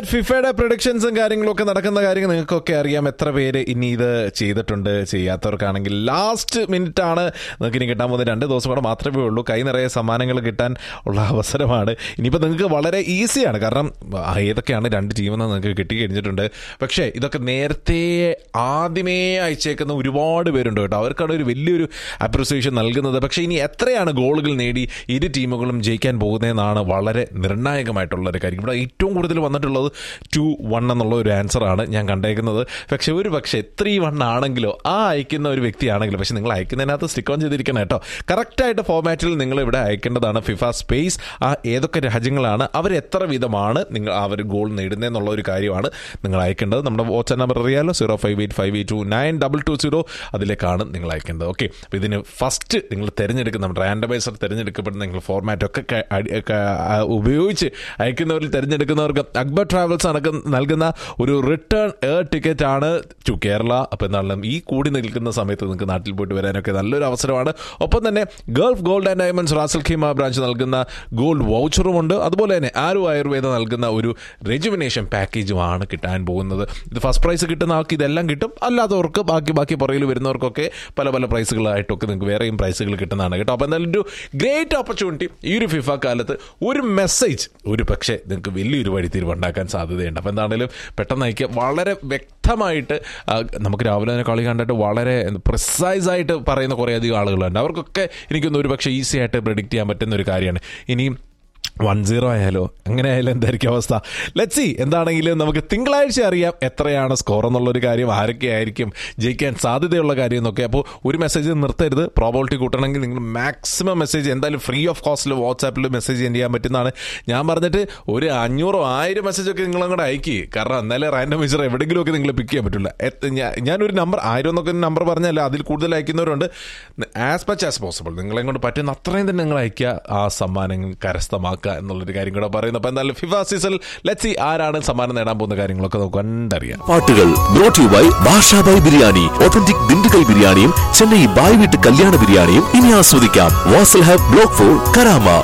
that ഫിഫയുടെ പ്രൊഡിക്ഷൻസും കാര്യങ്ങളും ഒക്കെ നടക്കുന്ന കാര്യങ്ങൾ നിങ്ങൾക്കൊക്കെ അറിയാം എത്ര പേര് ഇനി ഇത് ചെയ്തിട്ടുണ്ട് ചെയ്യാത്തവർക്കാണെങ്കിൽ ലാസ്റ്റ് മിനിറ്റ് ആണ് നിങ്ങൾക്ക് ഇനി കിട്ടാൻ പോകുന്ന രണ്ട് ദിവസം കൂടെ മാത്രമേ ഉള്ളൂ കൈ നിറയെ സമ്മാനങ്ങൾ കിട്ടാൻ ഉള്ള അവസരമാണ് ഇനിയിപ്പോൾ നിങ്ങൾക്ക് വളരെ ഈസിയാണ് കാരണം ആ, ഏതൊക്കെയാണ് രണ്ട് ടീമെന്ന് നിങ്ങൾക്ക് കിട്ടി കഴിഞ്ഞിട്ടുണ്ട് പക്ഷേ ഇതൊക്കെ നേരത്തെ ആദ്യമേ അയച്ചേക്കുന്ന ഒരുപാട് പേരുണ്ട് കേട്ടോ അവർക്കാണ് ഒരു വലിയൊരു അപ്രിസിയേഷൻ നൽകുന്നത് പക്ഷേ ഇനി എത്രയാണ് ഗോളുകൾ നേടി ഇരു ടീമുകളും ജയിക്കാൻ പോകുന്നതെന്നാണ് വളരെ നിർണായകമായിട്ടുള്ള ഒരു കാര്യം ഇവിടെ ഏറ്റവും കൂടുതൽ വന്നിട്ടുള്ളത് ടു വൺ എന്നുള്ള ഒരു ആൻസർ ആണ് ഞാൻ കണ്ടേക്കുന്നത് പക്ഷെ ഒരു പക്ഷേ ത്രീ വൺ ആണെങ്കിലോ ആ അയക്കുന്ന ഒരു വ്യക്തിയാണെങ്കിലോ പക്ഷെ നിങ്ങൾ അയക്കുന്നതിനകത്ത് സ്റ്റിക്ക് ഓൺ ചെയ്തിരിക്കണം കേട്ടോ കറക്റ്റായിട്ട് ഫോമാറ്റിൽ നിങ്ങൾ ഇവിടെ അയക്കേണ്ടതാണ് ഫിഫ സ്പേസ് ആ ഏതൊക്കെ രാജ്യങ്ങളാണ് അവർ എത്ര വിധമാണ് നിങ്ങൾ അവർ ഗോൾ നേടുന്നതെന്നുള്ള ഒരു കാര്യമാണ് നിങ്ങൾ അയക്കേണ്ടത് നമ്മുടെ വാട്സ്ആപ്പ് നമ്പർ അറിയാലോ zero five eight five eight two nine double two zero അതിലേക്കാണ് നിങ്ങൾ അയക്കേണ്ടത് ഓക്കെ അപ്പോൾ ഇതിന് ഫസ്റ്റ് നിങ്ങൾ തിരഞ്ഞെടുക്കുന്ന നമ്മുടെ റാൻഡമൈസർ തിരഞ്ഞെടുക്കപ്പെടുന്ന നിങ്ങൾ ഫോർമാറ്റ് ഒക്കെ ക- അടി- ക- ആ, ഉപയോഗിച്ച് അയക്കുന്നവരിൽ തിരഞ്ഞെടുക്കുന്നവർക്ക് അക്ബർ ട്രാവൽസ് അടക്കം നൽകുന്ന ഒരു റിട്ടേൺ എയർ ടിക്കറ്റ് ആണ് ടു കേരള അപ്പോൾ എന്നാലും ഈ കൂടി നിൽക്കുന്ന സമയത്ത് നിങ്ങൾക്ക് നാട്ടിൽ പോയിട്ട് വരാനൊക്കെ നല്ലൊരു അവസരമാണ് ഒപ്പം തന്നെ Gulf gold and diamonds Ras al Khaimah branch നൽകുന്ന ഗോൾഡ് വൗച്ചറും ഉണ്ട് അതുപോലെ തന്നെ ആരു ആയുർവേദ നൽകുന്ന ഒരു റെജുമിനേഷൻ പാക്കേജുമാണ് കിട്ടാൻ പോകുന്നത് ഇത് ഫസ്റ്റ് പ്രൈസ് കിട്ടുന്ന ആൾക്ക് ഇതെല്ലാം കിട്ടും അല്ലാത്തവർക്ക് ബാക്കി ബാക്കി പുറകിൽ വരുന്നവർക്കൊക്കെ പല പല പ്രൈസുകളായിട്ടൊക്കെ നിങ്ങൾക്ക് വേറെയും പ്രൈസുകൾ കിട്ടുന്നതാണ് കേട്ടോ അപ്പോൾ എന്തായാലും ഒരു ഗ്രേറ്റ് ഓപ്പർച്യൂണിറ്റി ഈ ഒരു ഫിഫ കാലത്ത് ഒരു മെസ്സേജ് ഒരു പക്ഷേ നിങ്ങൾക്ക് വലിയൊരു വഴിത്തിരിവുണ്ടാക്കാൻ സാധ്യതയുണ്ട് അപ്പോൾ എന്താണെങ്കിലും പെട്ടെന്ന് അയക്കുക വളരെ വ്യക്തമായിട്ട് ആ, നമുക്ക് രാവിലെ തന്നെ കളി കണ്ടിട്ട് വളരെ പ്രിസൈസ് ആയിട്ട് പറയുന്ന കുറേയധികം ആളുകളുണ്ട് അവർക്കൊക്കെ എനിക്കൊന്ന് ഒരു പക്ഷേ ഈസി ആയിട്ട് പ്രിഡിക്റ്റ് ചെയ്യാൻ പറ്റുന്ന ഒരു കാര്യമാണ് ഇനിയും വൺ സീറോ ആയാലോ അങ്ങനെ ആയാലും എന്തായിരിക്കും അവസ്ഥ ലെറ്റ് സി എന്താണെങ്കിലും നമുക്ക് തിങ്കളാഴ്ച അറിയാം എത്രയാണ് സ്കോർ എന്നുള്ളൊരു കാര്യം ആരൊക്കെ ആയിരിക്കും ജയിക്കാൻ സാധ്യതയുള്ള കാര്യം എന്നൊക്കെ അപ്പോൾ ഒരു മെസ്സേജ് നിർത്തരുത് പ്രോബിലിറ്റി കൂട്ടണമെങ്കിൽ നിങ്ങൾ മാക്സിമം മെസ്സേജ് എന്തായാലും ഫ്രീ ഓഫ് കോസ്റ്റിൽ വാട്സാപ്പിൽ മെസ്സേജ് ചെയ്യാൻ പറ്റുന്നതാണ് ഞാൻ പറഞ്ഞിട്ട് ഒരു അഞ്ഞൂറോ ആയിരം മെസ്സേജൊക്കെ നിങ്ങൾ അങ്ങോട്ട് അയക്കുക കാരണം എന്നാലേ റാൻഡമൈസർ എവിടെയെങ്കിലുമൊക്കെ നിങ്ങൾ പിക്ക് ചെയ്യാൻ പറ്റില്ല എത്ര- ഞാ- ഞാനൊരു നമ്പർ ആയിരം എന്നൊക്കെ നമ്പർ പറഞ്ഞല്ല അതിൽ കൂടുതൽ അയക്കുന്നവരുണ്ട് ആസ് മച്ച് ആസ് പോസിബിൾ നിങ്ങളെ കൊണ്ട് പറ്റുന്ന അത്രയും തന്നെ നിങ്ങൾ അയക്കുക ആ സമ്മാനങ്ങൾ കരസ്ഥമാക്കുക എന്നുള്ളൊരു കാര്യം കൂടെ പറയുന്നു അപ്പോൾ എന്തായാലും ഫിഫ സീസൺ ലെറ്റ് സി ആരാണ് സമ്മാനം നേടാൻ പോകുന്ന കാര്യങ്ങളൊക്കെ നമുക്ക് കണ്ടറിയാം പാട്ടുകൾ brought you by Basha Bhai biryani authentic Dindigul ബിരിയാണിയും ചെന്നൈ ബായ് വീട്ട് കല്യാണ ബിരിയാണിയും ഇനി ആസ്വദിക്കാം Wasl hub block four Karama